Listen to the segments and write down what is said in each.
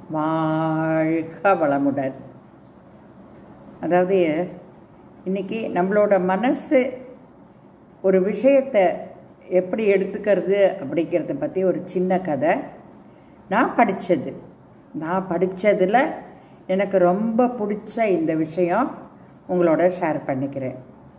வாழ்க வளமுடன் அதாவது இன்னைக்கு நம்மளோட மனசு ஒரு விஷயத்தை எப்படி எடுத்துக்கிறது அப்படிங்கிறத பற்றி ஒரு சின்ன கதை நான் படித்தது நான் படித்ததில் எனக்கு ரொம்ப பிடிச்ச இந்த விஷயம் உங்களோட ஷேர் பண்ணிக்கிறேன்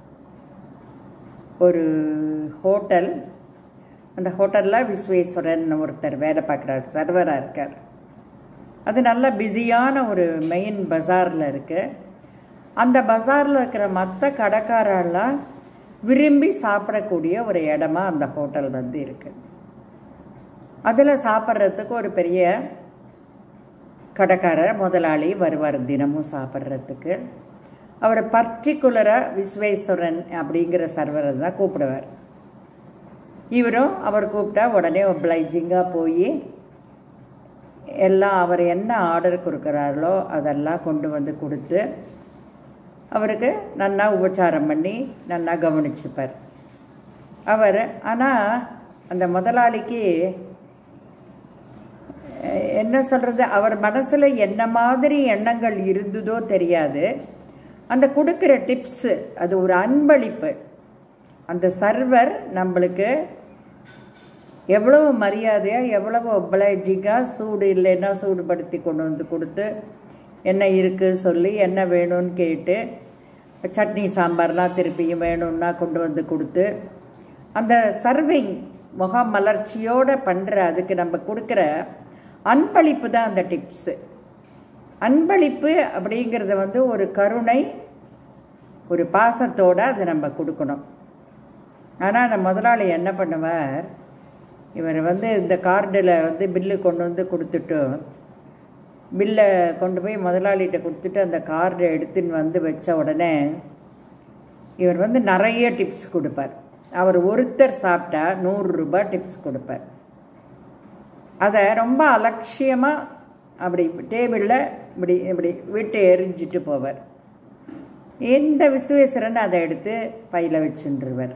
ஒரு ஹோட்டல் அந்த ஹோட்டலில் விஸ்வேஸ்வரன் ஒருத்தர் வேலை பார்க்குறார் சர்வராக இருக்கார் அது நல்ல பிஸியான ஒரு மெயின் பஜாரில் இருக்குது அந்த பஜாரில் இருக்கிற மற்ற கடைக்காரெல்லாம் விரும்பி சாப்பிடக்கூடிய ஒரு இடமா அந்த ஹோட்டல் வந்து இருக்குது அதில் சாப்பிட்றதுக்கு ஒரு பெரிய கடைக்காரர் முதலாளி வருவார் தினமும் சாப்பிட்றதுக்கு அவர் பர்டிகுலராக விஸ்வேஸ்வரன் அப்படிங்கிற சர்வரை தான் கூப்பிடுவார் இவரும் அவர் கூப்பிட்டா உடனே ஒப்ளைஜிங்காக போய் எல்லாம் அவர் என்ன ஆர்டர் கொடுக்குறாரோ அதெல்லாம் கொண்டு வந்து கொடுத்து அவருக்கு நன்னா உபச்சாரம் பண்ணி நன்னா கவனிச்சுப்பார் அவர் ஆனால் அந்த முதலாளிக்கு என்ன சொல்கிறது அவர் மனசில் என்ன மாதிரி எண்ணங்கள் இருந்ததோ தெரியாது அந்த கொடுக்குற டிப்ஸு அது ஒரு அன்பளிப்பு அந்த சர்வர் நம்மளுக்கு எவ்வளவு மரியாதையாக எவ்வளவு ஒப்ளைஜிங்காக சூடு இல்லைன்னா சூடுபடுத்தி கொண்டு வந்து கொடுத்து என்ன இருக்குது சொல்லி என்ன வேணும்னு கேட்டு சட்னி சாம்பார்லாம் திருப்பியும் வேணும்னா கொண்டு வந்து கொடுத்து அந்த சர்விங் முக மலர்ச்சியோடு பண்ணுற அதுக்கு நம்ம கொடுக்குற அன்பளிப்பு தான் அந்த டிப்ஸு அன்பளிப்பு அப்படிங்கிறத வந்து ஒரு கருணை ஒரு பாசத்தோடு அதை நம்ம கொடுக்கணும் ஆனால் அந்த முதலாளி என்ன பண்ணுவார் இவர் வந்து இந்த கார்டில் வந்து பில்லு கொண்டு வந்து கொடுத்துட்டு பில்லை கொண்டு போய் முதலாளிகிட்ட கொடுத்துட்டு அந்த கார்டை எடுத்துன்னு வந்து வச்ச உடனே இவர் வந்து நிறைய டிப்ஸ் கொடுப்பார் அவர் ஒருத்தர் சாப்பிட்டா நூறுரூபா டிப்ஸ் கொடுப்பார் அதை ரொம்ப அலட்சியமாக அப்படி டேபிளில் இப்படி இப்படி விட்டு எரிஞ்சிட்டு போவார் எந்த விசுவேஸ்வரன் அதை எடுத்து பையில் வச்சுருவர்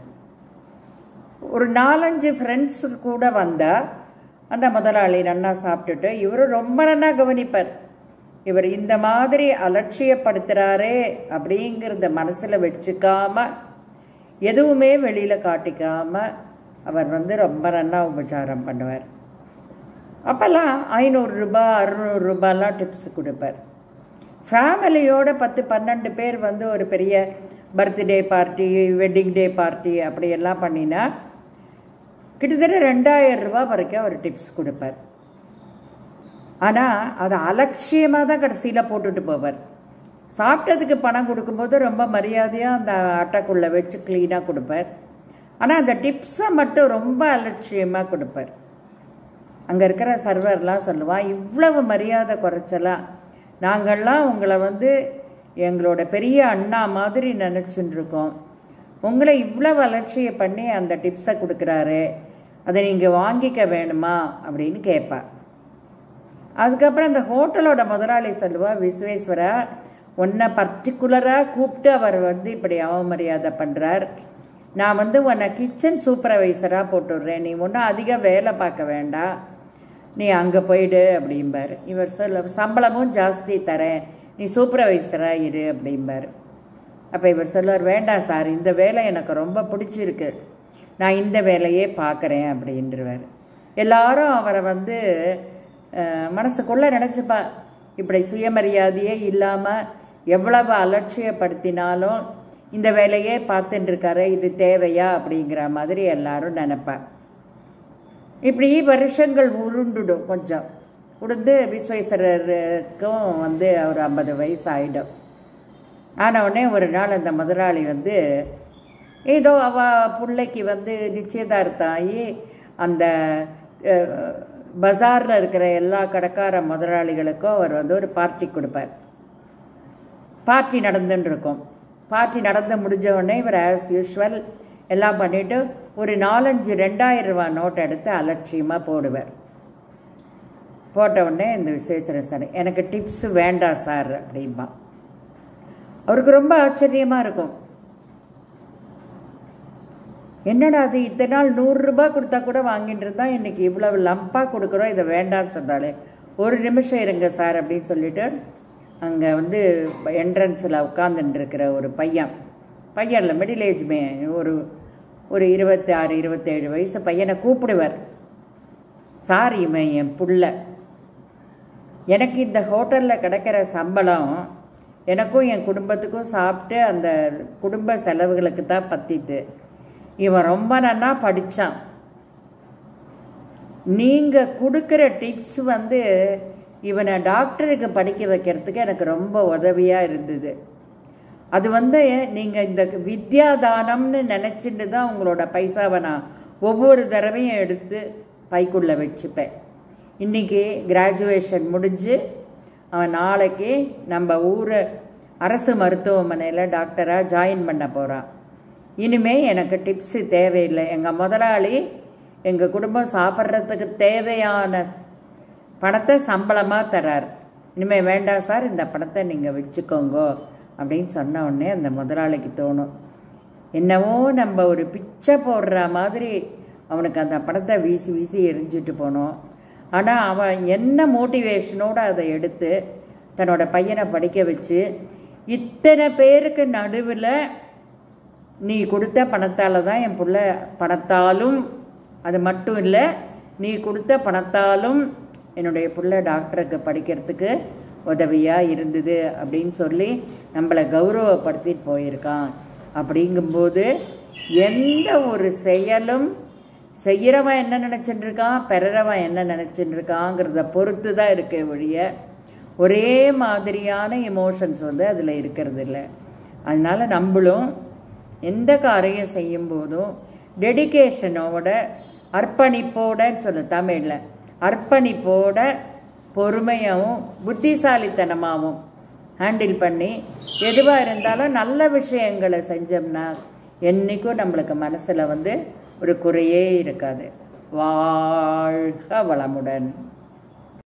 ஒரு நாலஞ்சு ஃப்ரெண்ட்ஸு கூட வந்தால் அந்த முதலாளி நன்னா சாப்பிட்டுட்டு இவரும் ரொம்ப நன்னா கவனிப்பார் இவர் இந்த மாதிரி அலட்சியப்படுத்துகிறாரே அப்படிங்கிறத மனசில் வச்சுக்காம எதுவுமே வெளியில் காட்டிக்காம அவர் வந்து ரொம்ப நன்னா உபச்சாரம் பண்ணுவார் அப்போல்லாம் ஐநூறுரூபா அறுநூறுரூபாலாம் டிப்ஸ் கொடுப்பார் ஃபேமிலியோட பத்து பன்னெண்டு பேர் வந்து ஒரு பெரிய birthday party wedding day party அப்படியெல்லாம் பண்ணினா கிட்டத்தட்ட ரெண்டாயிரம் ரூபா வரைக்கும் அவர் டிப்ஸ் கொடுப்பார் ஆனால் அதை அலட்சியமாக தான் கடைசியில் போட்டுட்டு போவார் சாப்பிட்டதுக்கு பணம் கொடுக்கும்போது ரொம்ப மரியாதையாக அந்த அட்டைக்குள்ளே வச்சு க்ளீனாக கொடுப்பார் ஆனால் அந்த டிப்ஸை மட்டும் ரொம்ப அலட்சியமாக கொடுப்பார் அங்கே இருக்கிற சர்வர்லாம் சொல்லுவான் இவ்வளவு மரியாதை குறைச்சலாம் நாங்கள்லாம் உங்களை வந்து எங்களோட பெரிய அண்ணா மாதிரி நினச்சின்னு இருக்கோம் உங்களை இவ்வளவு அலட்சிய பண்ணி அந்த டிப்ஸை கொடுக்குறாரு அதை நீங்கள் வாங்கிக்க வேணுமா அப்படின்னு கேட்பா அதுக்கப்புறம் அந்த ஹோட்டலோட முதலாளி சொல்லுவா விஸ்வேஸ்வரா உன்னை பர்டிகுலராக கூப்பிட்டு அவர் வந்து இப்படி அவமரியாதை பண்ணுறார் நான் வந்து உன்னை கிச்சன் சூப்பர்வைசராக போட்டுடுறேன் நீ ஒன்றும் அதிக வேலை பார்க்க வேண்டாம் நீ அங்கே போயிடு அப்படிம்பார் இவர் சொல்ல சம்பளமும் ஜாஸ்தி தரேன் நீ சூப்பர்வைசராக இரு அப்படிம்பார் அப்போ இவர் சொல்லுவார் வேண்டாம் சார் இந்த வேலை எனக்கு ரொம்ப பிடிச்சிருக்கு நான் இந்த வேலையே பார்க்குறேன் அப்படின்றவர் எல்லாரும் அவரை வந்து மனசுக்குள்ளே நினச்சிப்பா இப்படி சுயமரியாதையே இல்லாமல் எவ்வளவு அலட்சியப்படுத்தினாலும் இந்த வேலையே பார்த்துட்டு இருக்காரு இது தேவையா அப்படிங்கிற மாதிரி எல்லாரும் நினைப்பார் இப்படி வருஷங்கள் உருண்டுடும் கொஞ்சம் உடுந்து விஸ்வேஸ்வரருக்கும் வந்து ஒரு ஐம்பது வயசு ஆகிடும் ஆனவுடனே ஒரு நாள் அந்த முதலாளி வந்து ஏதோ அவ பிள்ளைக்கு வந்து நிச்சயதார்த்தம் ஆகி அந்த பஜாரில் இருக்கிற எல்லா கடைக்கார முதலாளிகளுக்கும் அவர் வந்து ஒரு பார்ட்டி கொடுப்பார் பார்ட்டி நடந்துன்னு இருக்கும் பார்ட்டி நடந்து முடிஞ்ச உடனே இவர் ஆஸ் யூஷுவல் எல்லாம் பண்ணிவிட்டு ஒரு நாலஞ்சு ரெண்டாயிரம் ரூபா நோட் எடுத்து அலட்சியமாக போடுவார் போட்ட உடனே இந்த விசேஷன் சார் எனக்கு டிப்ஸு வேண்டாம் சார் அப்படிம்பா அவருக்கு ரொம்ப ஆச்சரியமாக இருக்கும் என்னடா அது இத்தனை நாள் நூறுரூபா கொடுத்தா கூட வாங்கிட்டு இருந்தா இன்னைக்கு இவ்வளவு லம்பாக கொடுக்குறோம் இதை வேண்டான்னு சொன்னாலே ஒரு நிமிஷம் இருங்க சார் அப்படின்னு சொல்லிட்டு அங்கே வந்து என்ட்ரன்ஸில் உட்காந்துட்டுருக்கிற ஒரு பையன் பையன் இல்லை மிடில் ஏஜ் மே ஒரு ஒரு இருபத்தி ஆறு இருபத்தேழு வயசு பையனை கூப்பிடுவார் சார் இவன் என் புள்ள எனக்கு இந்த ஹோட்டலில் கிடைக்கிற சம்பளம் எனக்கும் என் குடும்பத்துக்கும் சாப்பிட்டு அந்த குடும்ப செலவுகளுக்கு தான் பத்தித்து இவன் ரொம்ப நன்னா படித்தான் நீங்கள் கொடுக்குற டிப்ஸ் வந்து இவனை டாக்டருக்கு படிக்க வைக்கிறதுக்கு எனக்கு ரொம்ப உதவியாக இருந்தது அது வந்து நீங்கள் இந்த வித்யாதானம்னு நினச்சிட்டு தான் உங்களோட பைசாவை நான் ஒவ்வொரு தடவையும் எடுத்து பைக்குள்ளே வச்சுப்பேன் இன்றைக்கி கிராஜுவேஷன் முடிஞ்சு அவன் நாளைக்கு நம்ம ஊர் அரசு மருத்துவமனையில் டாக்டராக ஜாயின் பண்ண போகிறான் இனிமே எனக்கு டிப்ஸு தேவையில்லை எங்கள் முதலாளி எங்கள் குடும்பம் சாப்பிட்றதுக்கு தேவையான பணத்தை சம்பளமாக தரார் இனிமேல் வேண்டாம் சார் இந்த பணத்தை நீங்கள் வச்சுக்கோங்கோ அப்படின்னு சொன்ன உடனே அந்த முதலாளிக்கு தோணும் என்னவோ நம்ம ஒரு பிச்சை போடுற மாதிரி அவனுக்கு அந்த பணத்தை வீசி வீசி எரிஞ்சிட்டு போனோம் ஆனால் அவன் என்ன மோட்டிவேஷனோடு அதை எடுத்து தன்னோட பையனை படிக்க வச்சு இத்தனை பேருக்கு நடுவில் நீ கொடுத்த பணத்தால் தான் என் புள்ள பணத்தாலும் அது மட்டும் இல்லை நீ கொடுத்த பணத்தாலும் என்னுடைய புள்ள டாக்டருக்கு படிக்கிறதுக்கு உதவியாக இருந்தது அப்படின்னு சொல்லி நம்மளை கௌரவப்படுத்திட்டு போயிருக்கான் அப்படிங்கும்போது எந்த ஒரு செயலும் செய்கிறவன் என்ன நினச்சிட்டு இருக்கான் பெறறவன் என்ன நினச்சிட்டு இருக்காங்கிறத பொறுத்து தான் இருக்க ஒழிய ஒரே மாதிரியான எமோஷன்ஸ் வந்து அதில் இருக்கிறது இல்லை அதனால் நம்மளும் எந்த காரியம் செய்யும்போதும் டெடிகேஷனோட அர்ப்பணிப்போடன்னு சொல்லு தமிழில் அர்ப்பணிப்போட பொறுமையாகவும் புத்திசாலித்தனமாகவும் ஹேண்டில் பண்ணி எதுவாக இருந்தாலும் நல்ல விஷயங்களை செஞ்சோம்னா என்றைக்கும் நம்மளுக்கு மனசில் வந்து ஒரு குறையே இருக்காது வாழ்க வளமுடன்